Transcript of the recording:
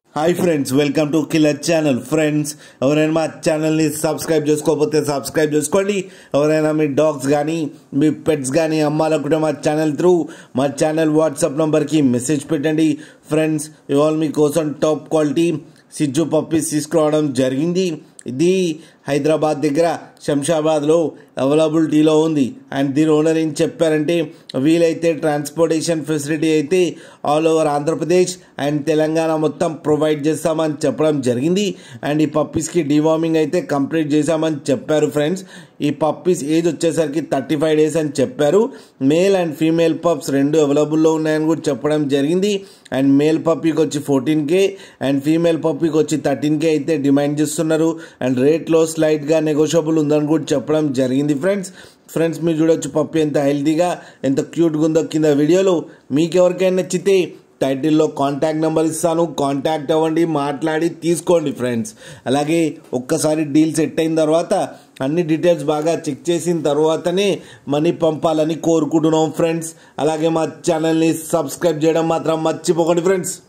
hi friends welcome to killer channel friends ఎవరైనా మా ఛానల్ని సబ్స్క్రైబ్ చేసుకోకపోతే సబ్స్క్రైబ్ చేసుకోండి ఎవరైనా మీ డాగ్స్ కానీ మీ పెట్స్ కానీ అమ్మాలనుకుంటే మా ఛానల్ త్రూ మా ఛానల్ వాట్సాప్ నంబర్కి మెసేజ్ పెట్టండి ఫ్రెండ్స్ ఇవాళ మీకోసం టాప్ క్వాలిటీ సిజ్జు పప్పీస్ తీసుకురావడం జరిగింది ఇది హైదరాబాద్ దగ్గర శంషాబాద్లో అవైలబిలిటీలో ఉంది అండ్ దీని ఓనర్ ఏం చెప్పారంటే వీలైతే ట్రాన్స్పోర్టేషన్ ఫెసిలిటీ అయితే all over Andhra Pradesh and Telangana మొత్తం ప్రొవైడ్ చేస్తామని చెప్పడం జరిగింది అండ్ ఈ పప్పీస్కి డివార్మింగ్ అయితే కంప్లీట్ చేశామని చెప్పారు ఫ్రెండ్స్ ఈ పప్పీస్ ఏజ్ వచ్చేసరికి థర్టీ ఫైవ్ డేస్ అని చెప్పారు మేల్ అండ్ ఫీమేల్ పప్స్ రెండు అవైలబుల్లో ఉన్నాయని కూడా చెప్పడం జరిగింది అండ్ మేల్ పప్పీకి వచ్చి ఫోర్టీన్ కే అండ్ ఫీమేల్ పప్పీకి వచ్చి థర్టీన్ కే అయితే డిమాండ్ చేస్తున్నారు అండ్ రేట్లో స్లైట్గా నెగోషియబుల్ ఉందని కూడా చెప్పడం జరిగింది ఫ్రెండ్స్ ఫ్రెండ్స్ మీరు చూడొచ్చు పప్పి ఎంత హెల్తీగా ఎంత క్యూట్గా ఉందో కింద వీడియోలో మీకు ఎవరికైనా నచ్చితే టైటిల్లో కాంటాక్ట్ నెంబర్ ఇస్తాను కాంటాక్ట్ అవ్వండి మాట్లాడి తీసుకోండి ఫ్రెండ్స్ అలాగే ఒక్కసారి డీల్ సెట్ అయిన తర్వాత అన్ని డీటెయిల్స్ బాగా చెక్ చేసిన తర్వాతనే మనీ పంపాలని కోరుకుంటున్నాం ఫ్రెండ్స్ అలాగే మా ఛానల్ని సబ్స్క్రైబ్ చేయడం మాత్రం మర్చిపోకండి ఫ్రెండ్స్